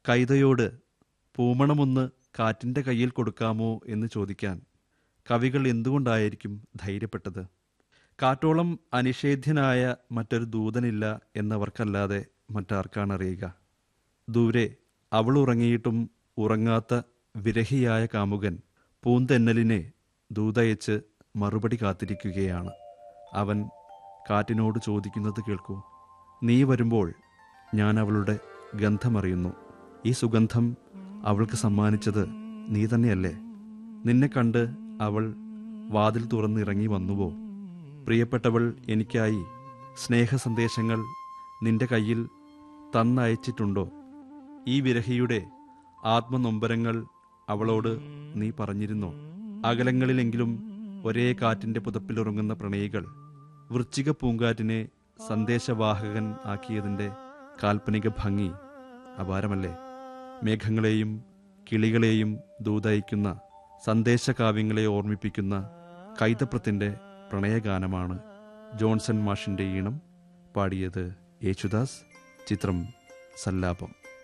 കൈതയോട് പൂമണമൊന്ന് കാറ്റിൻ്റെ കയ്യിൽ കൊടുക്കാമോ എന്ന് ചോദിക്കാൻ കവികൾ എന്തുകൊണ്ടായിരിക്കും ധൈര്യപ്പെട്ടത് കാറ്റോളം അനിഷേധ്യനായ മറ്റൊരു ദൂതനില്ല എന്നവർക്കല്ലാതെ മറ്റാർക്കാണ് അറിയുക ദൂരെ അവൾ ഉറങ്ങിയിട്ടും ഉറങ്ങാത്ത വിരഹിയായ കാമുകൻ പൂന്തെന്നലിനെ ദൂതയച്ച് മറുപടി കാത്തിരിക്കുകയാണ് അവൻ കാറ്റിനോട് ചോദിക്കുന്നത് കേൾക്കൂ നീ വരുമ്പോൾ ഞാൻ അവളുടെ ഗന്ധമറിയുന്നു ഈ സുഗന്ധം അവൾക്ക് സമ്മാനിച്ചത് നീ തന്നെയല്ലേ നിന്നെ കണ്ട് അവൾ വാതിൽ തുറന്നിറങ്ങി വന്നുവോ പ്രിയപ്പെട്ടവൾ എനിക്കായി സ്നേഹ സന്ദേശങ്ങൾ നിന്റെ കയ്യിൽ തന്നയച്ചിട്ടുണ്ടോ ഈ വിരഹിയുടെ ആത്മനൊമ്പരങ്ങൾ അവളോട് നീ പറഞ്ഞിരുന്നോ അകലങ്ങളിലെങ്കിലും ഒരേ കാറ്റിന്റെ പുതപ്പിലുറങ്ങുന്ന പ്രണയികൾ വൃശ്ചിക പൂങ്കാറ്റിനെ സന്ദേശവാഹകൻ ആക്കിയതിന്റെ കാൽപ്പനിക ഭംഗി അപാരമല്ലേ മേഘങ്ങളെയും കിളികളെയും ദൂതയിക്കുന്ന സന്ദേശകാവ്യങ്ങളെ ഓർമ്മിപ്പിക്കുന്ന കൈതപ്രത്തിന്റെ പ്രണയഗാനമാണ് ജോൺസൺ മാഷിന്റെ ഈണം പാടിയത് യേശുദാസ് ചിത്രം സല്ലാപം